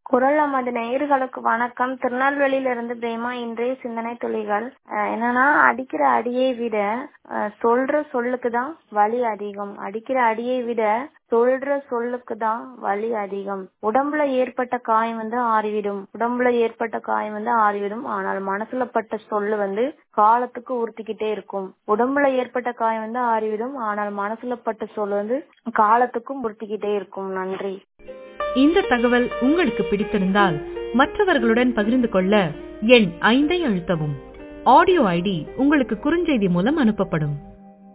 குரல் நமது நேயர்களுக்கு வணக்கம் திருநெல்வேலியில இருந்து பிரேமா இன்றைய சிந்தனை துளிகள் அஹ் என்னன்னா அடிக்கிற அடியை விட அஹ் சொல்ற சொல்லுக்கு தான் வலி அதிகம் அடிக்கிற அடியை விட சொல்ற சொல்லுக்கு தான் வலி அதிகம் உடம்புல ஏற்பட்ட காயம் வந்து ஆறிவிடும் உடம்புல ஏற்பட்ட காயம் வந்து ஆறிவிடும் ஆனால் மனசுல பட்ட சொல்லு வந்து காலத்துக்கு உறுத்திக்கிட்டே இருக்கும் உடம்புல ஏற்பட்ட காயம் வந்து ஆறிவிடும் ஆனால் மனசுல பட்ட சொல் வந்து காலத்துக்கும் உறுத்திக்கிட்டே இருக்கும் நன்றி இந்த தகவல் உங்களுக்கு பிடித்திருந்தால் மற்றவர்களுடன் பகிர்ந்து கொள்ள எண் ஐந்தை அழுத்தவும் ஆடியோ ஐடி உங்களுக்கு குறுஞ்செய்தி மூலம் அனுப்பப்படும்